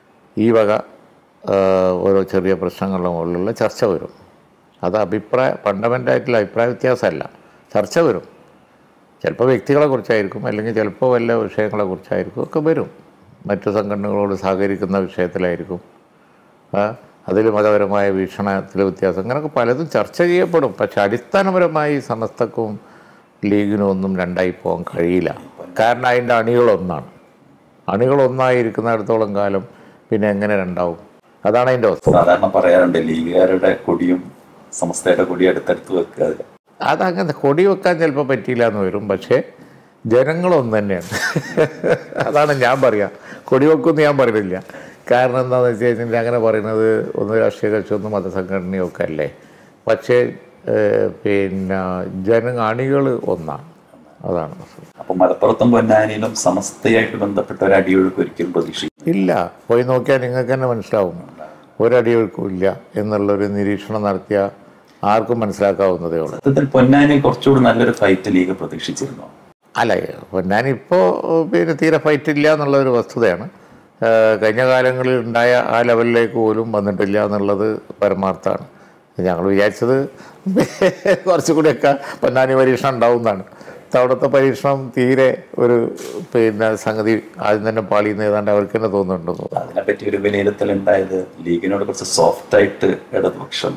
ഈ വക ആ, ഓരോ ചെറിയ പ്രശ്നങ്ങളുടെ മുകളിലുള്ള ചർച്ച വരും അത് അഭിപ്രായ ഫണ്ടമെൻ്റായിട്ടുള്ള അഭിപ്രായ വ്യത്യാസമല്ല ചർച്ച വരും ചിലപ്പോൾ വ്യക്തികളെ കുറിച്ചായിരിക്കും അല്ലെങ്കിൽ ചിലപ്പോൾ വല്ല വിഷയങ്ങളെ കുറിച്ചായിരിക്കും ഒക്കെ വരും മറ്റു സംഘടനകളോട് സഹകരിക്കുന്ന വിഷയത്തിലായിരിക്കും അതിൽ മതപരമായ വീക്ഷണത്തിൽ വ്യത്യാസം അങ്ങനെയൊക്കെ പലതും ചർച്ച ചെയ്യപ്പെടും പക്ഷെ അടിസ്ഥാനപരമായി സമസ്തക്കും ലീഗിനും ഒന്നും രണ്ടായി പോകാൻ കഴിയില്ല കാരണം അതിൻ്റെ അണികളൊന്നാണ് അണികളൊന്നായിരിക്കുന്നിടത്തോളം കാലം പിന്നെ എങ്ങനെ രണ്ടാവും അതാണ് അതിൻ്റെ അവസ്ഥ സാധാരണ പറയാറുണ്ട് ലീഗുകാരുടെ കൊടിയും സമസ്തയുടെ കൊടി അടുത്തടുത്ത് വെക്കുക അതിൽ അതങ്ങനെ കൊടി വെക്കാൻ ചിലപ്പോൾ പറ്റിയില്ല എന്ന് വരും പക്ഷേ ജനങ്ങളൊന്നു തന്നെയാണ് അതാണ് ഞാൻ പറയാ കൊടി വെക്കുമെന്ന് ഞാൻ പറയുന്നില്ല കാരണം എന്താണെന്ന് വെച്ച് കഴിഞ്ഞാൽ അങ്ങനെ പറയുന്നത് ഒന്ന് രാഷ്ട്രീയ കക്ഷി ഒന്ന് മതസംഘടനയും ഒക്കെ അല്ലേ പക്ഷേ ഏഹ്, പിന്നെ ജന അണികൾ ഒന്നാണ് അതാണ് വസ്തുത. അപ്പൊ മലപ്പുറത്തും പൊന്നാനിയിലും സമസ്തയായിട്ട് ബന്ധപ്പെട്ട ഒരു അടിയൊഴുക്ക് ഒരിക്കലും പ്രതീക്ഷിക്കും ഇല്ല പോയി നോക്കിയാൽ നിങ്ങൾക്ക് തന്നെ മനസ്സിലാവും ഒരടിയൊഴുക്കും ഇല്ല എന്നുള്ളൊരു നിരീക്ഷണം നടത്തിയ ആർക്കും മനസ്സിലാക്കാവുന്നതേ ഉള്ളൂ സത്യത്തിൽ പൊന്നാനിയിൽ കുറച്ചുകൂടി നല്ലൊരു ഫൈറ്റ് ലീഗ് പ്രതീക്ഷിച്ചിരുന്നു അല്ല ഞാനിപ്പോൾ പിന്നെ തീരെ ഫൈറ്റ് ഇല്ല എന്നുള്ളൊരു വസ്തുതയാണ് ഏഹ് കഴിഞ്ഞ കാലങ്ങളിൽ ഉണ്ടായ ആ ലെവലിലേക്ക് പോലും വന്നിട്ടില്ല എന്നുള്ളത് പരമാർത്ഥമാണ് ഞങ്ങൾ വിചാരിച്ചത് കുറച്ചുകൂടിയൊക്കെ പൊന്നാനി പരീക്ഷണം ഉണ്ടാവുന്നതാണ് അവിടുത്തെ പരീക്ഷണം തീരെ ഒരു പിന്നെ സംഗതി ആദ്യം തന്നെ പാളിയെന്ന് ഏതാണ്ട് അവർക്ക് തന്നെ തോന്നുന്നുണ്ടെന്ന് തോന്നുന്നു അതിനെപ്പറ്റി ഒരു വിലയിരുത്തൽ ഉണ്ടായത് ലീഗിനോട് കുറച്ച് സോഫ്റ്റ് ആയിട്ട് ഇടതുപക്ഷം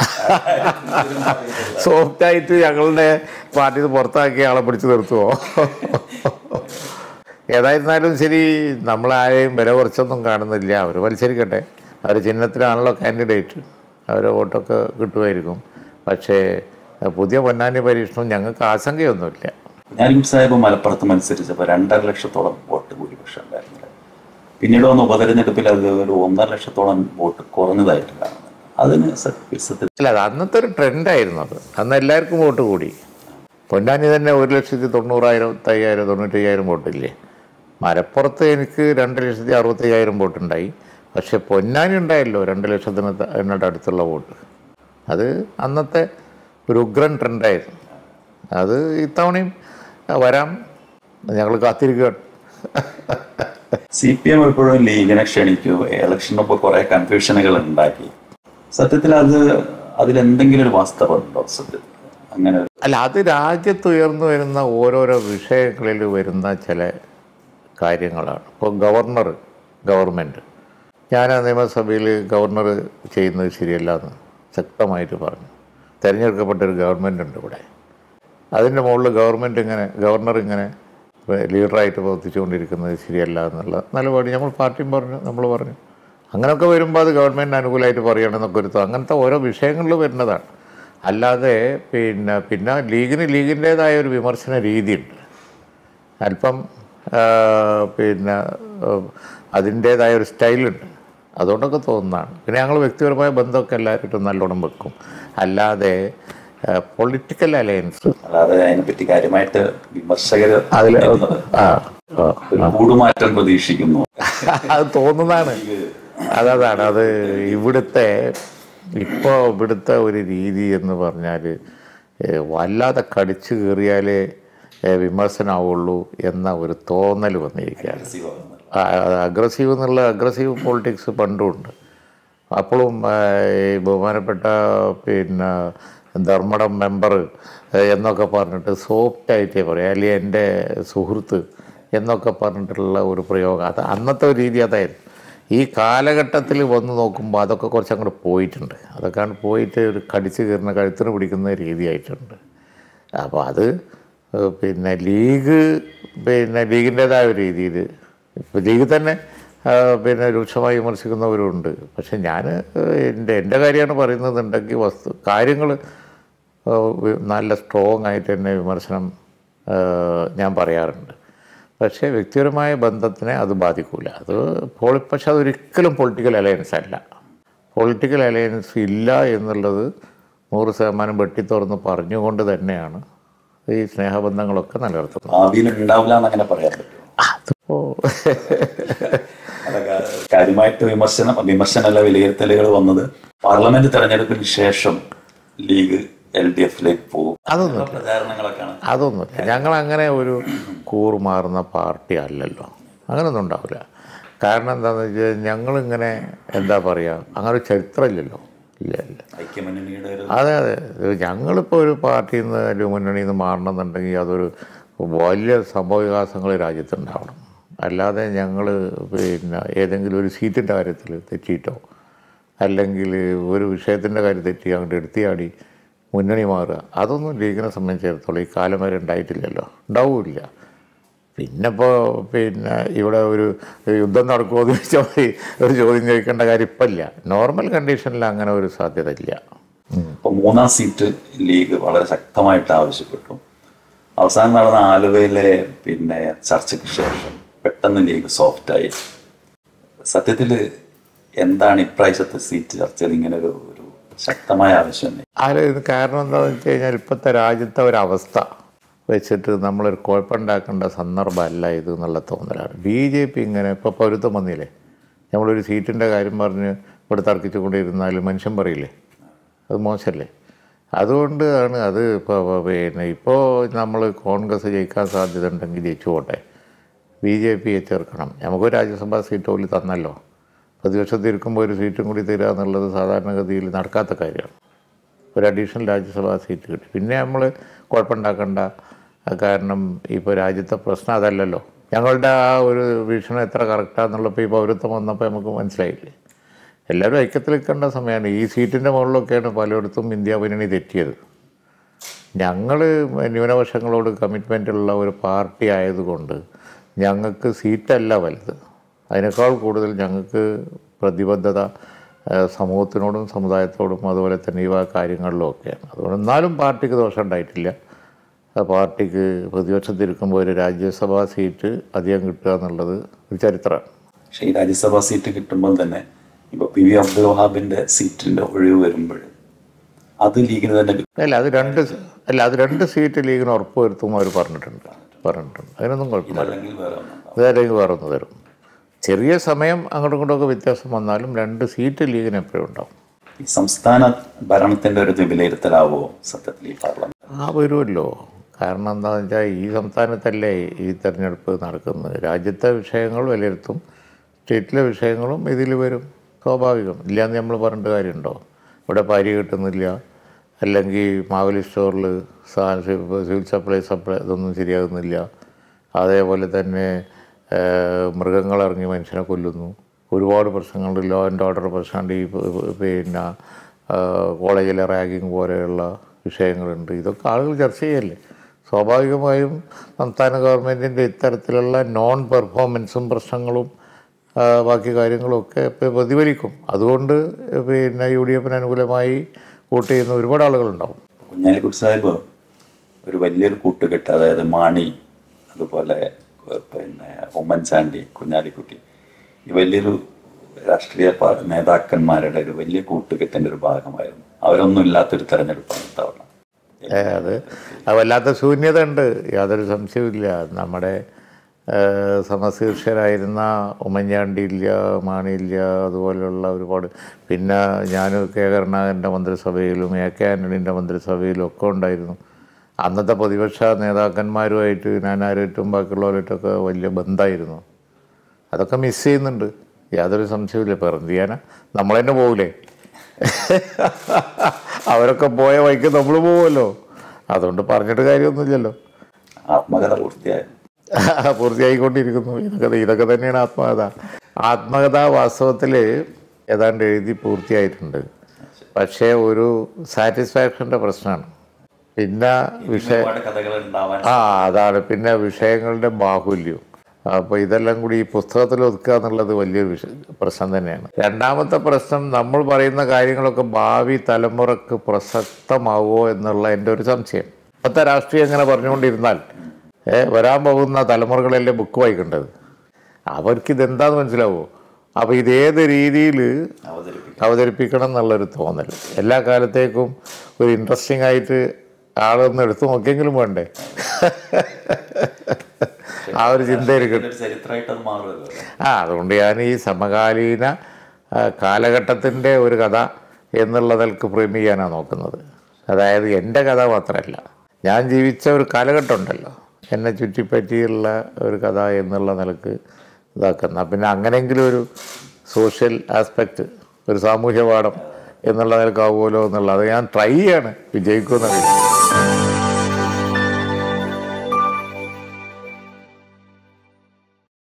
സോഫ്റ്റായിട്ട് ഞങ്ങളുടെ പാർട്ടിയിൽ നിന്ന് പുറത്താക്കിയ ആളെ പിടിച്ച് നിർത്തുമോ ഏതായിരുന്നാലും ശരി നമ്മളാരെയും വില കുറച്ചൊന്നും കാണുന്നില്ല അവർ മത്സരിക്കട്ടെ അവർ ചിഹ്നത്തിലാണല്ലോ കാൻഡിഡേറ്റ് അവരെ വോട്ടൊക്കെ കിട്ടുമായിരിക്കും പക്ഷേ പുതിയ പൊന്നാനി പരീക്ഷണം ഞങ്ങൾക്ക് ആശങ്കയൊന്നുമില്ല ഞാനും സാഹിബ് മലപ്പുറത്ത് മത്സരിച്ചപ്പോൾ രണ്ടര ലക്ഷത്തോളം വോട്ട് ഭൂരിപക്ഷം ഉണ്ടായിരുന്നില്ല പിന്നീട് വന്ന ഉപതെരഞ്ഞെടുപ്പിൽ അത് ഒരു ഒന്നര ലക്ഷത്തോളം വോട്ട് കുറഞ്ഞതായിട്ട് കാണുന്നുണ്ട് അതിന് സത്യ- സത്യത്തിൽ അല്ല അത് അന്നത്തെ ഒരു ട്രെൻഡായിരുന്നു അത് അന്ന് എല്ലാവർക്കും വോട്ട് കൂടി പൊന്നാനി തന്നെ ഒരു ലക്ഷത്തി തൊണ്ണൂറായിരം അയ്യായിരം തൊണ്ണൂറ്റയ്യായിരം വോട്ടില്ലേ മലപ്പുറത്ത് എനിക്ക് രണ്ട് ലക്ഷത്തി അറുപത്തയ്യായിരം വോട്ടുണ്ടായി പക്ഷെ പൊന്നാനി ഉണ്ടായല്ലോ രണ്ട് ലക്ഷത്തിന് ത- എന്നോട് അടുത്തുള്ള വോട്ട് അത് അന്നത്തെ ഒരു ഉഗ്രൻ ട്രെൻഡായിരുന്നു അത് ഇത്തവണയും ആ, വരാം ഞങ്ങൾ കാത്തിരിക്കുകയാണ് സി പി എം എപ്പോഴും ലീഗിനെ ക്ഷണിക്കൂ ഇലക്ഷനൊപ്പം കുറെ കൺഫ്യൂഷനുകൾ ഉണ്ടാക്കി സത്യത്തിൽ അത് അതിലെന്തെങ്കിലും ഒരു വാസ്തവം ഉണ്ടോ സത്യത്തിൽ അങ്ങനെ ഒരു- അല്ല അത് രാജ്യത്ത് ഉയർന്നു വരുന്ന ഓരോരോ വിഷയങ്ങളിൽ വരുന്ന ചില കാര്യങ്ങളാണ് ഇപ്പോൾ ഗവർണർ ഗവൺമെൻറ് ഞാൻ ആ നിയമസഭയിൽ ഗവർണർ ചെയ്യുന്നത് ശരിയല്ല എന്ന് ശക്തമായിട്ട് പറഞ്ഞു തിരഞ്ഞെടുക്കപ്പെട്ട ഒരു ഗവൺമെൻറ് ഉണ്ട് ഇവിടെ അതിൻ്റെ മുകളിൽ ഗവൺമെൻറ് ഇങ്ങനെ ഗവർണർ ഇങ്ങനെ ലീഡറായിട്ട് പ്രവർത്തിച്ചുകൊണ്ടിരിക്കുന്നത് ശരിയല്ല എന്നുള്ള നിലപാട് നമ്മൾ പാർട്ടിയും പറഞ്ഞു നമ്മൾ പറഞ്ഞു അങ്ങനെയൊക്കെ വരുമ്പോൾ അത് ഗവൺമെൻറ്റിന് അനുകൂലമായിട്ട് പറയണമെന്നൊക്കെ ഒരു തോ- അങ്ങനത്തെ ഓരോ വിഷയങ്ങളിൽ വരുന്നതാണ് അല്ലാതെ പിന്നെ പിന്നെ ലീഗിന് ലീഗിൻ്റേതായ ഒരു വിമർശന രീതിയുണ്ട് അല്പം ആ, പിന്നെ അതിൻ്റേതായ ഒരു സ്റ്റൈലുണ്ട് അതുകൊണ്ടൊക്കെ തോന്നുന്നതാണ് പിന്നെ ഞങ്ങൾ വ്യക്തിപരമായ ബന്ധമൊക്കെ എല്ലാവരും നല്ലോണം വെക്കും അല്ലാതെ പൊളിറ്റിക്കൽ അലയൻസ് അല്ലാതെ അതിനെപ്പറ്റി കാര്യമായിട്ട് വിമർശകർ അതിൽ എത്തുന്നത് ആ ആ. ഒരു കൂടുമാറ്റം പ്രതീക്ഷിക്കുന്നു അത് തോന്നുന്നതാണ് അതതാണ് അത് ഇവിടുത്തെ ഇപ്പോൾ ഇവിടുത്തെ ഒരു രീതി എന്ന് പറഞ്ഞാൽ വല്ലാതെ കടിച്ചു കയറിയാലേ ഏ, വിമർശനമാവുള്ളൂ എന്ന ഒരു തോന്നൽ വന്നിരിക്കുകയാണ് അഗ്രസീവ് എന്നുള്ള അഗ്രസീവ് പൊളിറ്റിക്സ് പണ്ടുമുണ്ട് അപ്പോഴും ആ, ഈ ബഹുമാനപ്പെട്ട പിന്നെ ധർമ്മടം മെമ്പർ എന്നൊക്കെ പറഞ്ഞിട്ട് സോഫ്റ്റായിട്ടേ പറയും അല്ലെങ്കിൽ എൻ്റെ സുഹൃത്ത് എന്നൊക്കെ പറഞ്ഞിട്ടുള്ള ഒരു പ്രയോഗം അത് അന്നത്തെ ഒരു രീതി അതായിരുന്നു ഈ കാലഘട്ടത്തിൽ വന്ന് നോക്കുമ്പോൾ അതൊക്കെ കുറച്ച് അങ്ങോട്ട് പോയിട്ടുണ്ട് അതൊക്കെ അങ്ങോട്ട് പോയിട്ട് ഒരു കടിച്ച് കയറുന്ന കഴുത്തിന് പിടിക്കുന്ന രീതിയായിട്ടുണ്ട് അപ്പോൾ അത് ഏഹ്, പിന്നെ ലീഗ് പിന്നെ ലീഗിൻ്റേതായ ഒരു രീതിയിൽ ഇപ്പോൾ ലീഗ് തന്നെ ആ, പിന്നെ രൂക്ഷമായി വിമർശിക്കുന്നവരുണ്ട് പക്ഷെ ഞാൻ എൻ്റെ എൻ്റെ കാര്യമാണ് പറയുന്നതുണ്ടെങ്കിൽ വസ്തു കാര്യങ്ങൾ നല്ല സ്ട്രോങ് ആയിട്ട് തന്നെ വിമർശനം ആ, ഞാൻ പറയാറുണ്ട് പക്ഷേ വ്യക്തിപരമായ ബന്ധത്തിനെ അത് ബാധിക്കില്ല അത് പോളി പക്ഷെ അതൊരിക്കലും പൊളിറ്റിക്കൽ അലയൻസ് അല്ല പൊളിറ്റിക്കൽ അലയൻസ് ഇല്ല എന്നുള്ളത് നൂറ് ശതമാനം വെട്ടി തുറന്ന് പറഞ്ഞുകൊണ്ട് തന്നെയാണ് ഈ സ്നേഹബന്ധങ്ങളൊക്കെ നിലനിർത്തുന്നത് ഭാവിയിൽ ഉണ്ടാവില്ല എന്നങ്ങനെ പറയാൻ പറ്റും അതിപ്പോൾ അതൊക്കെ കാര്യമായിട്ട് വിമർശനം വിമർശനമല്ല വിലയിരുത്തലുകൾ വന്നത് പാർലമെന്റ് തെരഞ്ഞെടുപ്പിന് ശേഷം ലീഗ് എൽ ഡി എഫിലേക്ക് പോകും അതൊന്നും പ്രചാരണങ്ങളൊക്കെയാണ് അതൊന്നുമില്ല ഞങ്ങൾ അങ്ങനെ ഒരു കൂറുമാറുന്ന പാർട്ടി അല്ലല്ലോ അങ്ങനെയൊന്നും ഉണ്ടാവില്ല കാരണം എന്താണെന്ന് വെച്ചാൽ ഞങ്ങളിങ്ങനെ എന്താ പറയുക അങ്ങനെ ഒരു ചരിത്രമില്ലല്ലോ ഇല്ല ഇല്ല ഐക്യമുന്നണിയുടെ ഒരു അതെ അതെ ഇത് ഞങ്ങളിപ്പോൾ ഒരു പാർട്ടിയിൽ നിന്ന് അല്ലെങ്കിൽ മുന്നണിയിൽ നിന്ന് മാറണമെന്നുണ്ടെങ്കിൽ അതൊരു വലിയ സംഭവവികാസങ്ങൾ രാജ്യത്തുണ്ടാവണം അല്ലാതെ ഞങ്ങൾ പിന്നെ ഏതെങ്കിലും ഒരു സീറ്റിൻ്റെ കാര്യത്തിൽ തെറ്റിയിട്ടോ അല്ലെങ്കിൽ ഒരു വിഷയത്തിൻ്റെ കാര്യം തെറ്റി അങ്ങോട്ട് എടുത്തിയാടി മുന്നണി മാറുക അതൊന്നും ലീഗിനെ സംബന്ധിച്ചിടത്തോളം ഈ കാലം വരെ ഉണ്ടായിട്ടില്ലല്ലോ ഉണ്ടാവില്ല പിന്നെ ഇപ്പോൾ പിന്നെ ഇവിടെ ഒരു യുദ്ധം നടക്കുമോ എന്ന് ചോദിച്ചാൽ മതി ഒരു ചോദ്യം ചോദിക്കേണ്ട കാര്യം ഇപ്പം ഇല്ല നോർമൽ കണ്ടീഷനിൽ അങ്ങനെ ഒരു സാധ്യത ഇല്ല ഇപ്പൊ മൂന്നാം സീറ്റ് ലീഗ് വളരെ ശക്തമായിട്ട് ആവശ്യപ്പെട്ടു അവസാനം നടന്ന ആലുവയിലെ പിന്നെ ചർച്ചയ്ക്ക് ശേഷം പെട്ടെന്ന് ലീഗ് സോഫ്റ്റായി സത്യത്തിൽ എന്താണ് ഇപ്രാവശ്യത്തെ സീറ്റ് ചർച്ചയിൽ ഇങ്ങനെ ഒരു ഒരു ശക്തമായ ആവശ്യം ആര് ഇത് കാരണം എന്താണെന്ന് വെച്ച് കഴിഞ്ഞാൽ ഇപ്പോഴത്തെ രാജ്യത്തെ ഒരവസ്ഥ വെച്ചിട്ട് നമ്മളൊരു കുഴപ്പമുണ്ടാക്കേണ്ട സന്ദർഭമല്ല ഇത് എന്നുള്ള തോന്നലാണ് ബി ജെ പി ഇങ്ങനെ ഇപ്പോൾ പൊരുത്തം വന്നില്ലേ നമ്മളൊരു സീറ്റിൻ്റെ കാര്യം പറഞ്ഞ് ഇവിടെ തർക്കിച്ചുകൊണ്ടിരുന്നാൽ മനുഷ്യൻ പറയില്ലേ അത് മോശമല്ലേ അതുകൊണ്ട് ആണ് അത് ഇപ്പോൾ പിന്നെ ഇപ്പോൾ നമ്മൾ കോൺഗ്രസ് ജയിക്കാൻ സാധ്യത ഉണ്ടെങ്കിൽ ജയിച്ചു പോട്ടെ ബി ജെ പിയെ ചേർക്കണം നമുക്ക് രാജ്യസഭാ സീറ്റ് പോലും തന്നല്ലോ പ്രതിപക്ഷത്തിരിക്കുമ്പോൾ ഒരു സീറ്റും കൂടി തരിക എന്നുള്ളത് സാധാരണഗതിയിൽ നടക്കാത്ത കാര്യമാണ് ഒരു അഡീഷണൽ രാജ്യസഭാ സീറ്റ് കിട്ടി പിന്നെ നമ്മൾ കുഴപ്പമുണ്ടാക്കണ്ട കാരണം ഇപ്പോൾ രാജ്യത്തെ പ്രശ്നം അതല്ലല്ലോ ഞങ്ങളുടെ ആ ഒരു വീക്ഷണം എത്ര കറക്റ്റാന്നുള്ളപ്പോൾ ഈ പൗരത്വം വന്നപ്പോൾ നമുക്ക് മനസ്സിലായില്ലേ എല്ലാവരും ഐക്യത്തിൽ നിൽക്കേണ്ട സമയമാണ് ഈ സീറ്റിൻ്റെ മുകളിലൊക്കെയാണ് പലയിടത്തും ഇന്ത്യ മുന്നണി തെറ്റിയത് ഞങ്ങൾ ന്യൂനപക്ഷങ്ങളോട് കമ്മിറ്റ്മെൻ്റ് ഉള്ള ഒരു പാർട്ടി ആയതുകൊണ്ട് ഞങ്ങൾക്ക് സീറ്റല്ല വലുത് അതിനേക്കാൾ കൂടുതൽ ഞങ്ങൾക്ക് പ്രതിബദ്ധത ആ, സമൂഹത്തിനോടും സമുദായത്തോടും അതുപോലെ തന്നെ ഈ വക കാര്യങ്ങളിലും ഒക്കെയാണ് അതുകൊണ്ട് എന്നാലും പാർട്ടിക്ക് ദോഷം ഉണ്ടായിട്ടില്ല ആ പാർട്ടിക്ക് പ്രതിപക്ഷത്തിരിക്കുമ്പോൾ ഒരു രാജ്യസഭാ സീറ്റ് അധികം കിട്ടുക എന്നുള്ളത് ഒരു ചരിത്രമാണ് പക്ഷേ ഈ രാജ്യസഭാ സീറ്റ് കിട്ടുമ്പോൾ തന്നെ ഇപ്പൊ പി വി അബ്ദുൽ വഹാബിന്റെ സീറ്റിന്റെ ഒഴിവ് വരുമ്പോൾ അത് ലീഗിന് തന്നെ കിട്ടും അല്ല അത് രണ്ട് സ- അല്ല അത് രണ്ട് സീറ്റ് ലീഗിന് ഉറപ്പ് വരുത്തും അവർ പറഞ്ഞിട്ടുണ്ട് പറഞ്ഞിട്ടുണ്ട് അതിനൊന്നും കുഴപ്പമില്ല അല്ലെങ്കിൽ വേറെ ഒന്നും വേറെയും വേറെ ഒന്ന് തരും ചെറിയ സമയം അങ്ങോട്ടും ഇങ്ങോട്ടൊക്കെ വ്യത്യാസം വന്നാലും രണ്ട് സീറ്റ് ലീഗിന് എപ്പോഴും ഉണ്ടാവും ഈ സംസ്ഥാന ഭരണത്തിന്റെ ഒരു ഇത് വിലയിരുത്തലാവോ സത്യത്തിൽ ഈ പാർലമെന്റ് ആ വരുമല്ലോ കാരണം എന്താണെന്ന് വെച്ചാൽ ഈ സംസ്ഥാനത്തല്ലേ ഈ തെരഞ്ഞെടുപ്പ് നടക്കുന്നത് രാജ്യത്തെ വിഷയങ്ങൾ വിലയിരുത്തും സ്റ്റേറ്റിലെ വിഷയങ്ങളും ഇതിൽ വരും സ്വാഭാവികം ഇല്ലയെന്ന് നമ്മൾ പറഞ്ഞിട്ട് കാര്യമുണ്ടോ ഇവിടെ പാരി കിട്ടുന്നില്ല അല്ലെങ്കിൽ മാവലി സ്റ്റോറിൽ സിവിൽ സപ്ലൈ സപ്ലൈ ഇതൊന്നും ശരിയാകുന്നില്ല അതേപോലെ തന്നെ ഏഹ്, മൃഗങ്ങളിറങ്ങി മനുഷ്യനെ കൊല്ലുന്നു ഒരുപാട് പ്രശ്നങ്ങളുണ്ട് ലോ ആൻഡ് ഓർഡർ പ്രശ്നമുണ്ട് ഈ പ- പ- പിന്നെ ഏഹ്, കോളേജിലെ റാഗിങ് പോലെയുള്ള വിഷയങ്ങളുണ്ട് ഇതൊക്കെ ആളുകൾ ചർച്ച ചെയ്യല്ലേ സ്വാഭാവികമായും സംസ്ഥാന ഗവൺമെൻറ്റിൻ്റെ ഇത്തരത്തിലുള്ള നോൺ പെർഫോമൻസും പ്രശ്നങ്ങളും ആ, ബാക്കി കാര്യങ്ങളൊക്കെ ഇപ്പോൾ പ്രതിഫലിക്കും അതുകൊണ്ട് പിന്നെ യു ഡി എഫിന് അനുകൂലമായി വോട്ട് ചെയ്യുന്ന ഒരുപാട് ആളുകളുണ്ടാവും കുഞ്ഞാലിക്കുട്ടി സാഹിബ് ഒരു വലിയൊരു കൂട്ടുകെട്ട് അതായത് മാണി അതുപോലെ ഏഹ്, പിന്നെ ഉമ്മൻചാണ്ടി കുഞ്ഞാലിക്കുട്ടി ഈ വലിയൊരു രാഷ്ട്രീയ പാ- നേതാക്കന്മാരുടെ ഒരു വലിയ കൂട്ടുകെട്ടിന്റെ ഒരു ഭാഗമായിരുന്നു അവരൊന്നും ഇല്ലാത്തൊരു തെരഞ്ഞെടുപ്പാണ് ഇത്തവണ ഏ, അത് അത് വല്ലാത്ത ശൂന്യത ഉണ്ട് യാതൊരു സംശയവുമില്ല നമ്മുടെ ഏ, സമശീർഷരായിരുന്ന ഉമ്മൻചാണ്ടിയില്ല മാണിയില്ല അതുപോലെയുള്ള ഒരുപാട് പിന്നെ ഞാൻ കെ കരുണാകരൻ്റെ മന്ത്രിസഭയിലും എ കെ ആൻ്റണീൻ്റെ മന്ത്രിസഭയിലും ഒക്കെ ഉണ്ടായിരുന്നു അന്നത്തെ പ്രതിപക്ഷ നേതാക്കന്മാരുമായിട്ട് ഞാൻ ആരുമായിട്ടും ബാക്കിയുള്ളവരായിട്ടൊക്കെ വലിയ ബന്ധമായിരുന്നു അതൊക്കെ മിസ് ചെയ്യുന്നുണ്ട് യാതൊരു സംശയവുമില്ല ഇപ്പം എന്ത് ചെയ്യാനാ നമ്മൾ തന്നെ പോകൂലേ അവരൊക്കെ പോയ വഴിക്ക് നമ്മൾ പോവുമല്ലോ അതുകൊണ്ട് പറഞ്ഞിട്ട് കാര്യമൊന്നുമില്ലല്ലോ ആത്മകഥ പൂർത്തിയായി പൂർത്തിയായിക്കൊണ്ടിരിക്കുന്നു ഇതൊക്കെ ഇതൊക്കെ തന്നെയാണ് ആത്മകഥ ആത്മകഥ വാസ്തവത്തിൽ ഏതാണ്ട് എഴുതി പൂർത്തിയായിട്ടുണ്ട് പക്ഷേ ഒരു സാറ്റിസ്ഫാക്ഷൻ്റെ പ്രശ്നമാണ് പിന്നെ വിഷയ ഒരുപാട് കഥകൾ ഉണ്ടാവാൻ ആ അതാണ് പിന്നെ വിഷയങ്ങളുടെ ബാഹുല്യം അപ്പോൾ ഇതെല്ലാം കൂടി ഈ പുസ്തകത്തിൽ ഒതുക്കുക എന്നുള്ളത് വലിയൊരു വിഷ പ്രശ്നം തന്നെയാണ് രണ്ടാമത്തെ പ്രശ്നം നമ്മൾ പറയുന്ന കാര്യങ്ങളൊക്കെ ഭാവി തലമുറക്ക് പ്രസക്തമാവുമോ എന്നുള്ള എൻ്റെ ഒരു സംശയം ഇപ്പോഴത്തെ രാഷ്ട്രീയം എങ്ങനെ പറഞ്ഞുകൊണ്ടിരുന്നാൽ ഏ, വരാൻ പോകുന്ന തലമുറകളല്ലേ ബുക്ക് വായിക്കേണ്ടത് അവർക്കിത് എന്താന്ന് മനസ്സിലാവുമോ അപ്പോൾ ഇതേത് രീതിയിൽ അവതരിപ്പിക്കും അവതരിപ്പിക്കണം എന്നുള്ളൊരു തോന്നൽ എല്ലാ കാലത്തേക്കും ഒരു ഇൻട്രസ്റ്റിംഗ് ആയിട്ട് ആളൊന്ന് എടുത്തു നോക്കിയെങ്കിലും വേണ്ടേ ആ ഒരു ചിന്തയിരിക്കും ഒരു ചരിത്രമായിട്ട് അത് മാറുമല്ലോ ആ അതുകൊണ്ട് ഞാൻ ഈ സമകാലീന ആ, കാലഘട്ടത്തിൻ്റെ ഒരു കഥ എന്നുള്ള നിലക്ക് ഫ്രെയിം ചെയ്യാനാണ് നോക്കുന്നത് അതായത് എൻ്റെ കഥ മാത്രമല്ല ഞാൻ ജീവിച്ച ഒരു കാലഘട്ടം ഉണ്ടല്ലോ എന്നെ ചുറ്റിപ്പറ്റിയുള്ള ഒരു കഥ എന്നുള്ള നിലക്ക് ഇതാക്കുന്ന പിന്നെ അങ്ങനെയെങ്കിലും ഒരു സോഷ്യൽ ആസ്പെക്റ്റ് ഒരു സാമൂഹ്യ പാഠം എന്നുള്ള നിലക്കാവുമല്ലോ എന്നുള്ളത് ഞാൻ ട്രൈ ചെയ്യാണ് വിജയിക്കുമെന്നറിയില്ല